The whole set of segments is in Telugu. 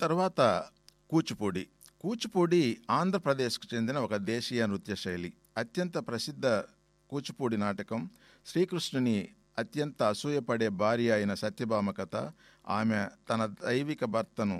తర్వాత కూచిపూడి కూచిపూడి ఆంధ్రప్రదేశ్కు చెందిన ఒక దేశీయ నృత్య శైలి అత్యంత ప్రసిద్ధ కూచిపూడి నాటకం శ్రీకృష్ణుని అత్యంత అసూయపడే భార్య అయిన సత్యభామ కథ ఆమె తన దైవిక భర్తను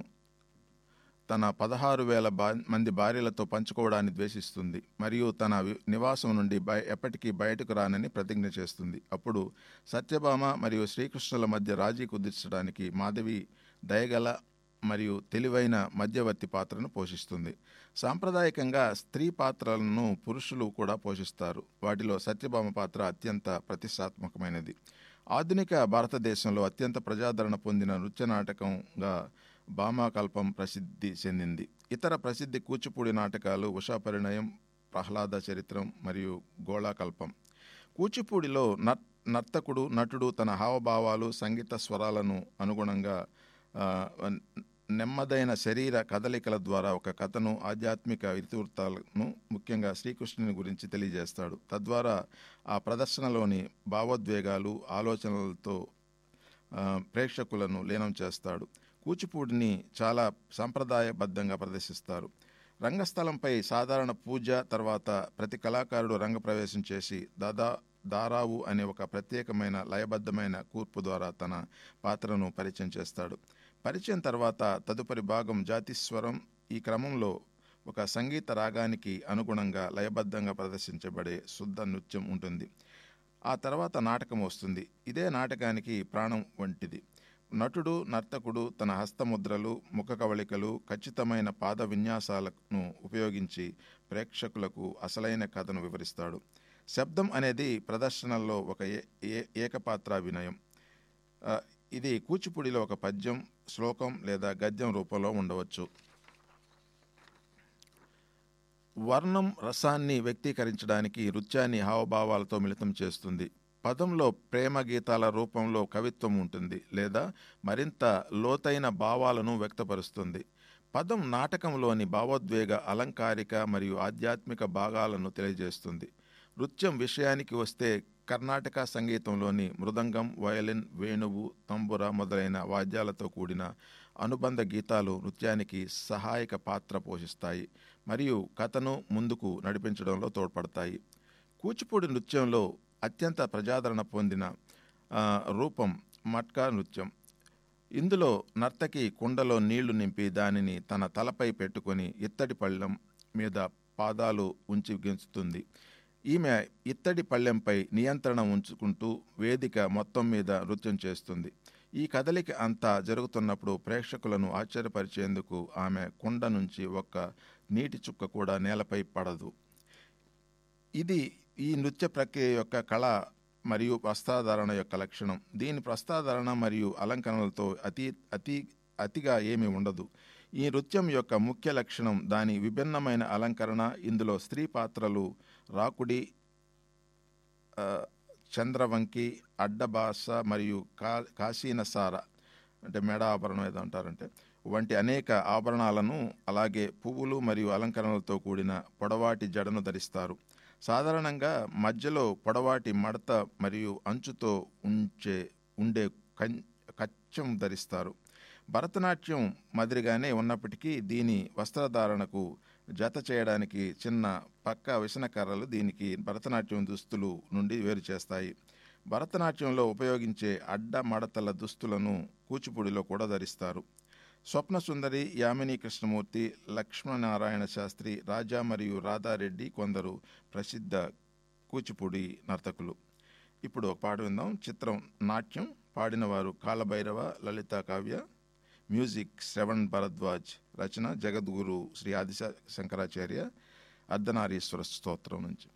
తన పదహారు వేల బా మంది భార్యలతో పంచుకోవడాన్ని ద్వేషిస్తుంది మరియు తన వి- నివాసం నుండి బయ ఎప్పటికీ బయటకు రానని ప్రతిజ్ఞ చేస్తుంది అప్పుడు సత్యభామ మరియు శ్రీకృష్ణుల మధ్య రాజీ కుదిర్చడానికి మాధవి దయగల మరియు తెలివైన మధ్యవర్తి పాత్రను పోషిస్తుంది సాంప్రదాయకంగా స్త్రీ పాత్రలను పురుషులు కూడా పోషిస్తారు వాటిలో సత్యభామ పాత్ర అత్యంత ప్రతిష్టాత్మకమైనది ఆధునిక భారతదేశంలో అత్యంత ప్రజాదరణ పొందిన నృత్య నాటకంగా భామాకల్పం ప్రసిద్ధి చెందింది ఇతర ప్రసిద్ధి కూచిపూడి నాటకాలు ఉషా పరిణయం ప్రహ్లాద చరిత్రం మరియు గోళాకల్పం కూచిపూడిలో నర్ నర్తకుడు నటుడు తన హావభావాలు సంగీత స్వరాలను అనుగుణంగా ఆ, నెమ్మదైన శరీర కదలికల ద్వారా ఒక కథను ఆధ్యాత్మిక ఇతివృత్తాలను ముఖ్యంగా శ్రీకృష్ణుని గురించి తెలియజేస్తాడు తద్వారా ఆ ప్రదర్శనలోని భావోద్వేగాలు ఆలోచనలతో ఆ, ప్రేక్షకులను లీనం చేస్తాడు కూచిపూడిని చాలా సాంప్రదాయబద్ధంగా ప్రదర్శిస్తారు రంగస్థలంపై సాధారణ పూజ తర్వాత ప్రతి కళాకారుడు రంగప్రవేశం చేసి దాదా దారావు అనే ఒక ప్రత్యేకమైన లయబద్ధమైన కూర్పు ద్వారా తన పాత్రను పరిచయం చేస్తాడు పరిచయం తర్వాత తదుపరి భాగం జాతిస్వరం ఈ క్రమంలో ఒక సంగీత రాగానికి అనుగుణంగా లయబద్ధంగా ప్రదర్శించబడే శుద్ధ నృత్యం ఉంటుంది ఆ తర్వాత నాటకం వస్తుంది ఇదే నాటకానికి ప్రాణం వంటిది నటుడు నర్తకుడు తన హస్తముద్రలు ముఖ కవళికలు ఖచ్చితమైన పాద విన్యాసాలను ఉపయోగించి ప్రేక్షకులకు అసలైన కథను వివరిస్తాడు శబ్దం అనేది ప్రదర్శనల్లో ఒక ఏ- ఏ- ఏకపాత్రాభినయం ఆ, ఇది కూచిపూడిలో ఒక పద్యం శ్లోకం లేదా గద్యం రూపంలో ఉండవచ్చు వర్ణం రసాన్ని వ్యక్తీకరించడానికి నృత్యాన్ని హావభావాలతో మిళితం చేస్తుంది పదంలో ప్రేమ గీతాల రూపంలో కవిత్వం ఉంటుంది లేదా మరింత లోతైన భావాలను వ్యక్తపరుస్తుంది పదం నాటకంలోని భావోద్వేగ అలంకారిక మరియు ఆధ్యాత్మిక భాగాలను తెలియజేస్తుంది నృత్యం విషయానికి వస్తే కర్ణాటక సంగీతంలోని మృదంగం వయలిన్ వేణువు తంబుర మొదలైన వాద్యాలతో కూడిన అనుబంధ గీతాలు నృత్యానికి సహాయక పాత్ర పోషిస్తాయి మరియు కథను ముందుకు నడిపించడంలో తోడ్పడతాయి కూచిపూడి నృత్యంలో అత్యంత ప్రజాదరణ పొందిన ఆ, రూపం మట్కా నృత్యం ఇందులో నర్తకి కుండలో నీళ్లు నింపి దానిని తన తలపై పెట్టుకొని ఇత్తడి పళ్ళెం మీద పాదాలు ఉంచి గెంచుతుంది ఈమె ఇత్తడి పళ్ళెంపై నియంత్రణ ఉంచుకుంటూ వేదిక మొత్తం మీద నృత్యం చేస్తుంది ఈ కదలిక అంతా జరుగుతున్నప్పుడు ప్రేక్షకులను ఆశ్చర్యపరిచేందుకు ఆమె కుండ నుంచి ఒక్క నీటి చుక్క కూడా నేలపై పడదు ఇది ఈ నృత్య ప్రక్రియ యొక్క కళ మరియు వస్త్రాధారణ యొక్క లక్షణం దీని వస్త్రాధారణ మరియు అలంకరణలతో అతి అతి అతిగా ఏమీ ఉండదు ఈ నృత్యం యొక్క ముఖ్య లక్షణం దాని విభిన్నమైన అలంకరణ ఇందులో స్త్రీ పాత్రలు రాకుడి ఆ, చంద్రవంకి అడ్డబాస మరియు కా కాశీనసార అంటే మెడ ఆభరణం ఏదో అంటారంటే వంటి అనేక ఆభరణాలను అలాగే పువ్వులు మరియు అలంకరణలతో కూడిన పొడవాటి జడను ధరిస్తారు సాధారణంగా మధ్యలో పొడవాటి మడత మరియు అంచుతో ఉంచే ఉండే కం కచ్చం ధరిస్తారు భరతనాట్యం మాదిరిగానే ఉన్నప్పటికీ దీని వస్త్రధారణకు జత చేయడానికి చిన్న పక్క విసనకర్రలు దీనికి భరతనాట్యం దుస్తులు నుండి వేరు చేస్తాయి భరతనాట్యంలో ఉపయోగించే అడ్డ మడతల దుస్తులను కూచిపూడిలో కూడా ధరిస్తారు స్వప్న సుందరి యామిని కృష్ణమూర్తి లక్ష్మణనారాయణ శాస్త్రి రాజా మరియు రాధారెడ్డి కొందరు ప్రసిద్ధ కూచిపూడి నర్తకులు ఇప్పుడు ఒక పాట విందాం చిత్రం నాట్యం పాడినవారు కాళభైరవ లలిత కావ్య మ్యూజిక్ శ్రవణ్ భరద్వాజ్ రచన జగద్గురు శ్రీ ఆది శంకరాచార్య అర్ధనారీశ్వర స్తోత్రం నుంచి